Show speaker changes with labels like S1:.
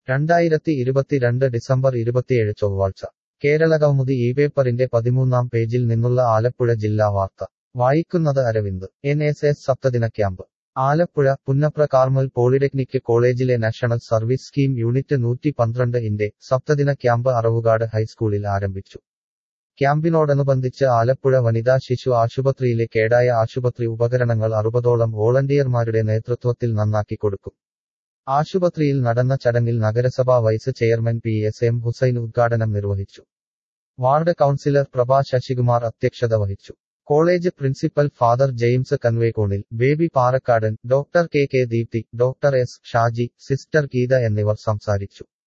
S1: രണ്ടായിരത്തി ഇരുപത്തിരണ്ട് ഡിസംബർ ഇരുപത്തിയേഴ് ചൊവ്വാഴ്ച കേരളകൗമുദി ഈ പേപ്പറിന്റെ പതിമൂന്നാം പേജിൽ നിന്നുള്ള ആലപ്പുഴ ജില്ലാ വാർത്ത വായിക്കുന്നത് അരവിന്ദ് എൻ എസ് എസ് സപ്തദിന ക്യാമ്പ് ആലപ്പുഴ പുന്നപ്ര കാർമൽ പോളിടെക്നിക് കോളേജിലെ നാഷണൽ സർവീസ് സ്കീം യൂണിറ്റ് നൂറ്റി പന്ത്രണ്ട് ഇന്റെ സപ്തദിന ക്യാമ്പ് അറവുകാട് ഹൈസ്കൂളിൽ ആരംഭിച്ചു ക്യാമ്പിനോടനുബന്ധിച്ച് ആലപ്പുഴ വനിതാ ശിശു ആശുപത്രിയിലെ കേടായ ആശുപത്രി ഉപകരണങ്ങൾ അറുപതോളം വോളണ്ടിയർമാരുടെ നേതൃത്വത്തിൽ നന്നാക്കി കൊടുക്കും ആശുപത്രിയിൽ നടന്ന ചടങ്ങിൽ നഗരസഭാ vice chairman P S M Hussain ഉദ്ഘാടനം നിർവഹിച്ചു വാർഡ് കൌൺസിലർ പ്രഭ ശശികുമാർ അധ്യക്ഷത വഹിച്ചു കോളേജ് പ്രിൻസിപ്പൽ ഫാദർ ജെയിംസ് കൻവേകോണിൽ Baby Parakkadan doctor K K Deepthi doctor S Shaji sister Geetha എന്നിവർ സംസാരിച്ചു